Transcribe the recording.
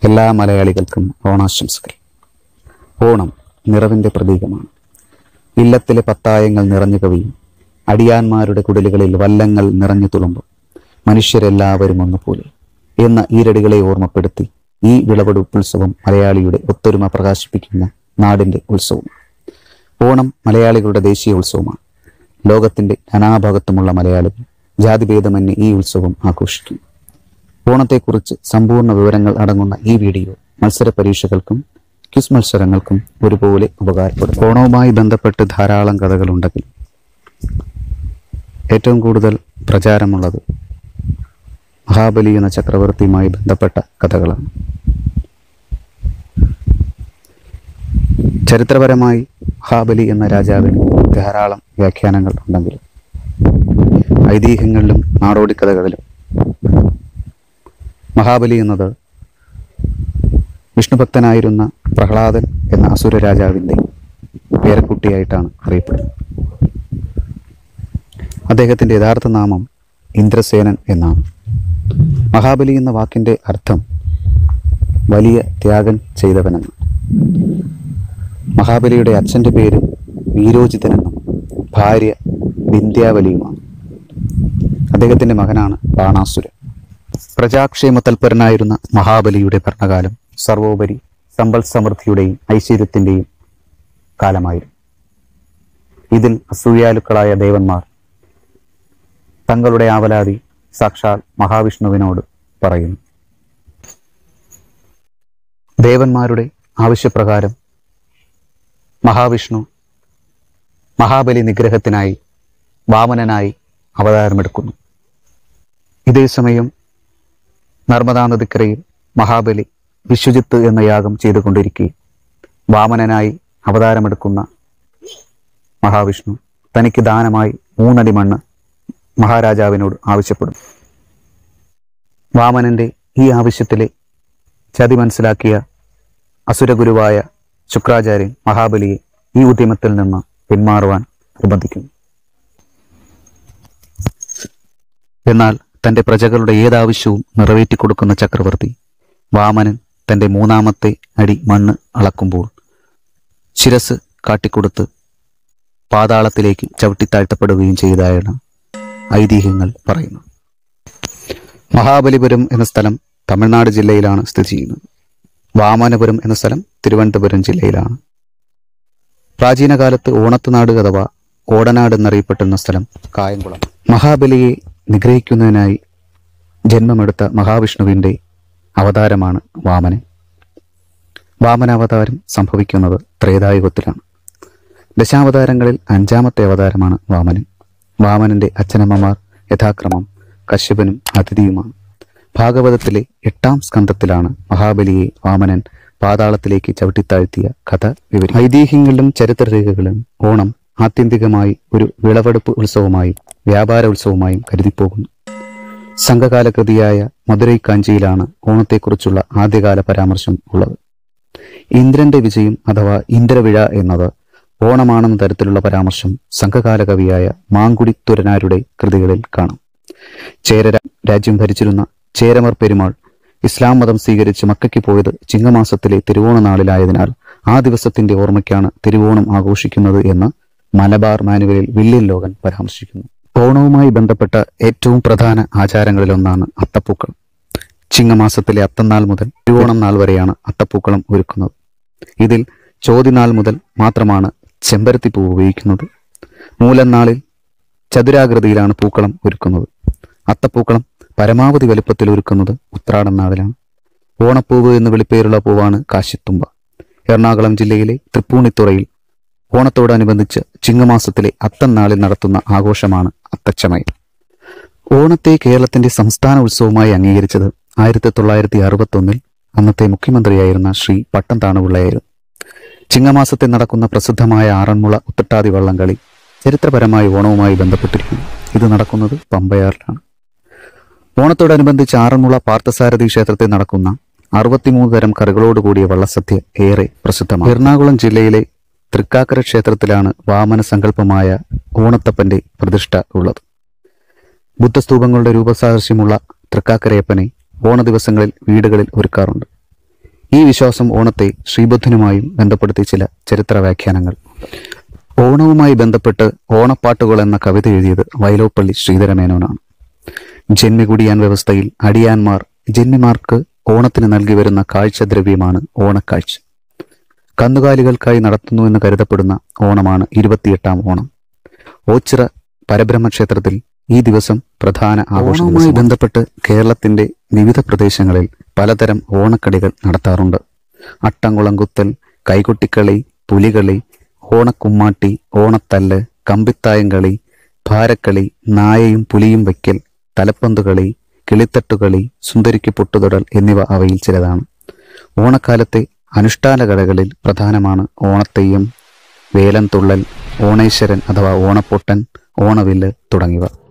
എല്ലാ മലയാളികൾക്കും ഓണാശംസകൾ ഓണം നിറവിൻ്റെ പ്രതീകമാണ് ഇല്ലത്തിലെ പത്തായങ്ങൾ നിറഞ്ഞു കവിയും അടിയാന്മാരുടെ കുടിലുകളിൽ വല്ലങ്ങൾ നിറഞ്ഞു തുളുമ്പും മനുഷ്യരെല്ലാവരും ഒന്നുപോലെ എന്ന ഈരടികളെ ഓർമ്മപ്പെടുത്തി ഈ വിളവെടുപ്പ് ഉത്സവം മലയാളിയുടെ ഒത്തൊരുമ പ്രകാശിപ്പിക്കുന്ന നാടിന്റെ ഉത്സവം ഓണം മലയാളികളുടെ ദേശീയ ഉത്സവമാണ് ലോകത്തിന്റെ നാനാഭാഗത്തുമുള്ള മലയാളികൾ ജാതിഭേദമന്യേ ഈ ഉത്സവം ആഘോഷിക്കും ഓണത്തെക്കുറിച്ച് സമ്പൂർണ്ണ വിവരങ്ങൾ അടങ്ങുന്ന ഈ വീഡിയോ മത്സര പരീക്ഷകൾക്കും ക്വിസ് മത്സരങ്ങൾക്കും ഒരുപോലെ ഉപകാരപ്പെടും ഓണവുമായി ബന്ധപ്പെട്ട് ധാരാളം കഥകളുണ്ടെങ്കിൽ ഏറ്റവും കൂടുതൽ പ്രചാരമുള്ളത് മഹാബലി എന്ന ചക്രവർത്തിയുമായി ബന്ധപ്പെട്ട കഥകളാണ് ചരിത്രപരമായി മഹാബലി എന്ന രാജാവിന് ധാരാളം വ്യാഖ്യാനങ്ങൾ ഉണ്ടെങ്കിലും ഐതിഹ്യങ്ങളിലും നാടോടിക്കഥകളിലും മഹാബലി എന്നത് വിഷ്ണുഭക്തനായിരുന്ന പ്രഹ്ലാദൻ എന്ന അസുര രാജാവിൻ്റെ പേരക്കുട്ടിയായിട്ടാണ് അറിയപ്പെടുന്നത് അദ്ദേഹത്തിൻ്റെ യഥാർത്ഥ നാമം ഇന്ദ്രസേനൻ എന്നാണ് മഹാബലി എന്ന വാക്കിൻ്റെ അർത്ഥം വലിയ ത്യാഗം ചെയ്തവനെന്ന് മഹാബലിയുടെ അച്ഛൻ്റെ പേര് വീരോചിതനെന്നും ഭാര്യ വിന്ധ്യാവലിയുമാണ് അദ്ദേഹത്തിൻ്റെ മകനാണ് ബാണാസുരൻ പ്രജാക്ഷേമ തൽപരനായിരുന്ന മഹാബലിയുടെ ഭരണകാലം സർവോപരി സമ്പൽ സമൃദ്ധിയുടെയും ഐശ്വര്യത്തിൻ്റെയും കാലമായിരുന്നു ഇതിൽ അസൂയാലുക്കളായ ദേവന്മാർ തങ്ങളുടെ ആവലാതി സാക്ഷാൽ മഹാവിഷ്ണുവിനോട് പറയുന്നു ദേവന്മാരുടെ ആവശ്യപ്രകാരം മഹാവിഷ്ണു മഹാബലി നിഗ്രഹത്തിനായി വാമനനായി അവതാരമെടുക്കുന്നു ഇതേസമയം നർമ്മദാ നദിക്കരയിൽ മഹാബലി വിശ്വജിത്ത് എന്ന യാഗം ചെയ്തുകൊണ്ടിരിക്കെ വാമനനായി അവതാരമെടുക്കുന്ന മഹാവിഷ്ണു തനിക്ക് ദാനമായി മൂന്നടി മണ്ണ് മഹാരാജാവിനോട് ആവശ്യപ്പെടും വാമനന്റെ ഈ ആവശ്യത്തിലെ ചതി മനസ്സിലാക്കിയ അസുരഗുരുവായ ശുക്രാചാര്യൻ മഹാബലിയെ ഈ ഉദ്യമത്തിൽ നിന്ന് പിന്മാറുവാൻ നിർബന്ധിക്കുന്നു എന്നാൽ തന്റെ പ്രജകളുടെ ഏതാവശ്യവും നിറവേറ്റിക്കൊടുക്കുന്ന ചക്രവർത്തി വാമനൻ തന്റെ മൂന്നാമത്തെ അടി മണ്ണ് അളക്കുമ്പോൾ ശിരസ് കാട്ടിക്കൊടുത്ത് പാതാളത്തിലേക്ക് ചവിട്ടിത്താഴ്ത്തപ്പെടുകയും ചെയ്തതായാണ് ഐതിഹ്യങ്ങൾ പറയുന്നു മഹാബലിപുരം എന്ന സ്ഥലം തമിഴ്നാട് ജില്ലയിലാണ് സ്ഥിതി ചെയ്യുന്നത് വാമനപുരം എന്ന സ്ഥലം തിരുവനന്തപുരം ജില്ലയിലാണ് പ്രാചീന കാലത്ത് ഓണത്തുനാട് അഥവാ ഓടനാട് എന്നറിയപ്പെട്ടിരുന്ന സ്ഥലം കായംകുളം മഹാബലിയെ നിഗ്രഹിക്കുന്നതിനായി ജന്മമെടുത്ത മഹാവിഷ്ണുവിന്റെ അവതാരമാണ് വാമനൻ വാമനാവതാരം സംഭവിക്കുന്നത് ത്രേതായുഗത്തിലാണ് ദശാവതാരങ്ങളിൽ അഞ്ചാമത്തെ അവതാരമാണ് വാമനൻ വാമനന്റെ അച്ഛനമ്മമാർ യഥാക്രമം കശ്യപനും അതിഥിയുമാണ് ഭാഗവതത്തിലെ എട്ടാം സ്കന്ധത്തിലാണ് മഹാബലിയെ വാമനൻ പാതാളത്തിലേക്ക് ചവിട്ടിത്താഴ്ത്തിയ കഥ വിവരിക്കും ഐതിഹ്യങ്ങളിലും ചരിത്രരേഖകളിലും ഓണം ആത്യന്തികമായി ഒരു വിളവെടുപ്പ് ഉത്സവമായും വ്യാപാര ഉത്സവമായും കരുതിപ്പോകുന്നു സംഘകാല കൃതിയായ മധുരൈ കാഞ്ചിയിലാണ് ഓണത്തെക്കുറിച്ചുള്ള ആദ്യകാല പരാമർശം ഉള്ളത് ഇന്ദ്രന്റെ വിജയം അഥവാ ഇന്ദ്രവിഴ എന്നത് ഓണമാണെന്ന തരത്തിലുള്ള പരാമർശം സംഘകാല കവിയായ മാങ്കുടി തുരനാരുടെ കൃതികളിൽ കാണാം ചേര രാ- രാജ്യം ഭരിച്ചിരുന്ന ചേരമർ പെരുമാൾ ഇസ്ലാം മതം സ്വീകരിച്ച് മക്കയ്ക്ക് പോയത് ചിങ്ങമാസത്തിലെ തിരുവോണ നാളിലായതിനാൽ ആ ദിവസത്തിന്റെ ഓർമ്മയ്ക്കാണ് തിരുവോണം ആഘോഷിക്കുന്നത് എന്ന് മലബാർ മാനുവലിൽ വില്യൻ ലോകൻ പരാമർശിക്കുന്നു ഓണവുമായി ബന്ധപ്പെട്ട ഏറ്റവും പ്രധാന ആചാരങ്ങളിലൊന്നാണ് അത്തപ്പൂക്കളം ചിങ്ങമാസത്തിലെ അത്തനാൾ മുതൽ തിരുവോണം നാൾ വരെയാണ് അത്തപ്പൂക്കളം ഒരുക്കുന്നത് ഇതിൽ ചോതിനാൾ മുതൽ മാത്രമാണ് ചെമ്പരത്തി പൂവ് ഉപയോഗിക്കുന്നത് മൂലം നാളിൽ ചതുരാകൃതിയിലാണ് പൂക്കളം ഒരുക്കുന്നത് അത്തപ്പൂക്കളം പരമാവധി വലുപ്പത്തിൽ ഒരുക്കുന്നത് ഉത്രാടം നാളിലാണ് ഓണപ്പൂവ് എന്ന് വിളിപ്പേരുള്ള പൂവാണ് കാശിത്തുമ്പ എറണാകുളം ജില്ലയിലെ തൃപ്പൂണിത്തുറയിൽ ഓണത്തോടനുബന്ധിച്ച് ചിങ്ങമാസത്തിലെ അത്തം നാളിൽ നടത്തുന്ന ആഘോഷമാണ് അത്തച്ചമയം ഓണത്തെ കേരളത്തിന്റെ സംസ്ഥാന ഉത്സവമായി അംഗീകരിച്ചത് ആയിരത്തി തൊള്ളായിരത്തി അറുപത്തൊന്നിൽ അന്നത്തെ മുഖ്യമന്ത്രിയായിരുന്ന ശ്രീ പട്ടം താണുപിള്ളയായിരുന്നു ചിങ്ങമാസത്തിൽ നടക്കുന്ന പ്രസിദ്ധമായ ആറന്മുള ഉത്തട്ടാതി വള്ളംകളി ചരിത്രപരമായി ഓണവുമായി ബന്ധപ്പെട്ടിരിക്കുന്നു ഇത് നടക്കുന്നത് പമ്പയാറിലാണ് ഓണത്തോടനുബന്ധിച്ച് ആറന്മുള പാർത്ഥസാരഥി ക്ഷേത്രത്തിൽ നടക്കുന്ന അറുപത്തിമൂന്ന് തരം കറികളോടുകൂടിയ വള്ളസദ്യ ഏറെ പ്രസിദ്ധമാണ് എറണാകുളം ജില്ലയിലെ തൃക്കാക്കര ക്ഷേത്രത്തിലാണ് വാമന സങ്കല്പമായ ഓണത്തപ്പന്റെ പ്രതിഷ്ഠ ഉള്ളത് ബുദ്ധസ്തൂപങ്ങളുടെ രൂപസാദൃശ്യമുള്ള തൃക്കാക്കരയപ്പനെ ഓണ ദിവസങ്ങളിൽ വീടുകളിൽ ഒരുക്കാറുണ്ട് ഈ വിശ്വാസം ഓണത്തെ ശ്രീബുദ്ധനുമായും ബന്ധപ്പെടുത്തി ചില ചരിത്ര വ്യാഖ്യാനങ്ങൾ ഓണവുമായി ബന്ധപ്പെട്ട് ഓണപ്പാട്ടുകൾ എന്ന കവിത എഴുതിയത് വയലോപ്പള്ളി ശ്രീധരമേനോനാണ് ജന്മികുടിയാൻ വ്യവസ്ഥയിൽ അടിയാന്മാർ ജന്മിമാർക്ക് ഓണത്തിന് നൽകി വരുന്ന കാഴ്ചദ്രവ്യമാണ് ഓണക്കാഴ്ച കന്നുകാലികൾക്കായി നടത്തുന്നുവെന്ന് കരുതപ്പെടുന്ന ഓണമാണ് ഇരുപത്തിയെട്ടാം ഓണം ഓച്ചിറ പരബ്രഹ്മക്ഷേത്രത്തിൽ ഈ ദിവസം പ്രധാന ആഘോഷവുമായി ബന്ധപ്പെട്ട് കേരളത്തിന്റെ വിവിധ പ്രദേശങ്ങളിൽ പലതരം ഓണക്കളികൾ നടത്താറുണ്ട് അട്ടംകുളം കുത്തൽ കൈകൊട്ടിക്കളി പുലികളി ഓണക്കുമ്മാട്ടി ഓണത്തല്ല് കമ്പിത്തായം കളി ഭാരക്കളി നായയും പുലിയും വയ്ക്കൽ തലപ്പന്തുകളി കിളിത്തട്ടുകളി സുന്ദരിക്ക് പൊട്ടുതൊടൽ എന്നിവ അവയിൽ ചിലതാണ് ഓണക്കാലത്തെ അനുഷ്ഠാന കലകളിൽ പ്രധാനമാണ് ഓണത്തെയ്യം വേലൻ തുള്ളൽ ഓണേശ്വരൻ അഥവാ ഓണപ്പൊട്ടൻ ഓണവില്ല് തുടങ്ങിയവ